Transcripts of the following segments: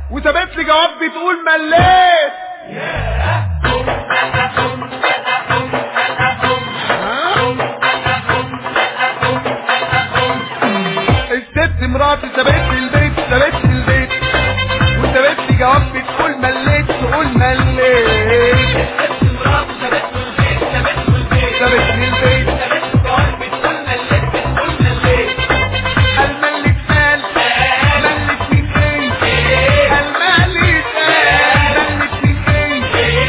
وسابت لي جواب بتقول مليت الست مراتي سابت لي البيت سابت لي البيت وسابت لي جواب بتقول مليت تقول مليت سابت لي البيت قال ملك مال ملك مين ايه قال ملك مال ملك مين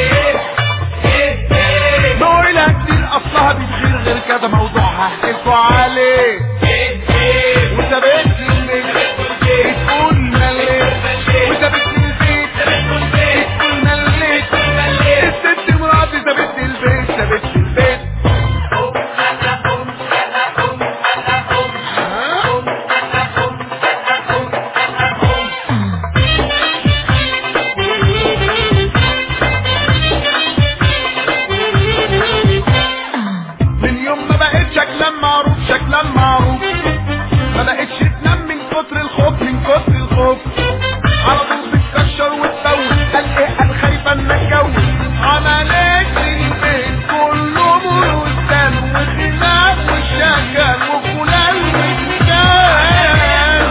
ايه بقولها كتير اصلها بتغير غير كده موضوعها احكيلكوا عليه وسابت لي البيت بتقول مليت وسابت لي البيت بتقول مليت الست مراتي سابت لي البيت سابت لي البيت من يوم ما بقيت شكلا معروف شكلا معروف ما بقتش تنام من كتر الخوف من كتر الخوف على طول بتكشر وتسوي قال ايه قال خايفه ان اتجوز عملت لي البيت كله بروستان وخناق وشكل وفلان وفلان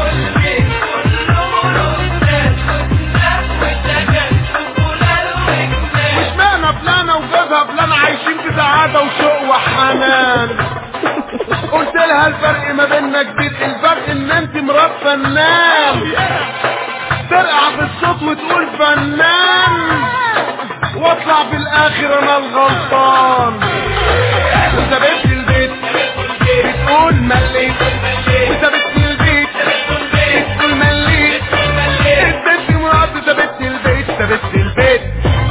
مش معنى فلانة وجوزها فلان عايشين في سعادة وشوق وحنان قلت لها الفرق ما بيننا كبير الفرق ان انت مرات فنان ترقع في الصوت وتقول فنان واطلع في الاخر انا الغلطان وسابت لي البيت بتقول مليت وسابت لي البيت بتقول مليت الست مراتي سابت لي البيت سابت لي البيت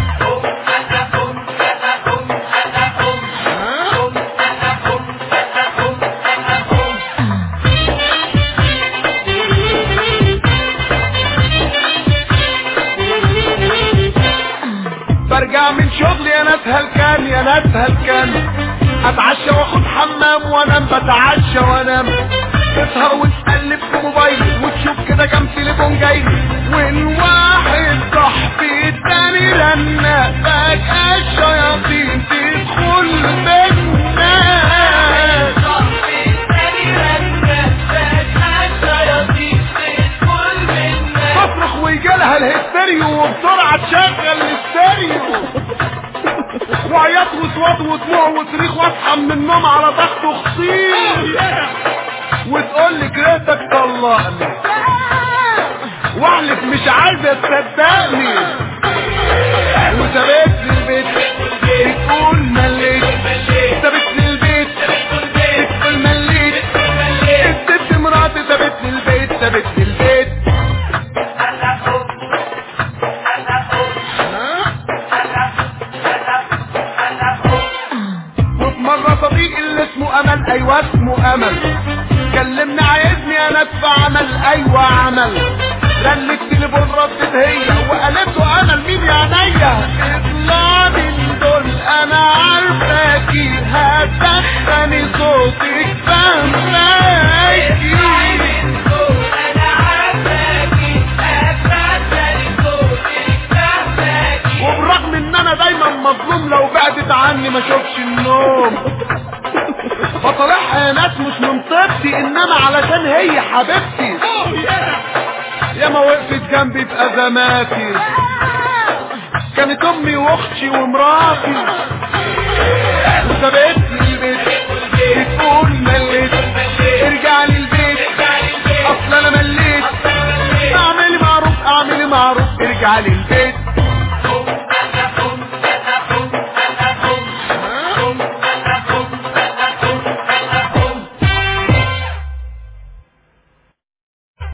برجع من شغلي يا ناس هلكان يا ناس هلكان اتعشى واخد حمام وانام بتعشى وانام تسهر وتقلب في موبايلي وتشوف كده كام تليفون جايلي والواحد صاحبي التاني رنا فجأة الشياطين تدخل بينا تصرخ ويجيلها الهستيريو وبسرعة تشغل الستيريو وعياط وصوت ودموع وصريخ واصحى من النوم على ضغط وخصيم وتقول لي كرهتك طلقني واحلف مش عايزة تصدقني وسابت لي البيت بتقول مليت سابت لي البيت بتقول مليت الست مراتي سابت لي البيت سابت لي البيت وفي مرة صديقي اللي اسمه امل ايوه اسمه امل كلمني عايزني انا ادفع عمل ايوه عمل رن التليفون ردت هي وقالت له انا لمين يا عينيا اطلع من دول انا عارفاكي هتدخني صوتك فاهماكي وبرغم ان انا دايما مظلوم لو بعدت عني ما اشوفش النوم بصالحها يا ناس مش من طيبتي انما علشان هي حبيبتي يا ما وقفت جنبي في ازماتي كانت امي واختي ومراتي وسابت لي البيت بتقول مليت ارجع لي البيت اصل انا مليت اعملي معروف اعملي معروف ارجع لي البيت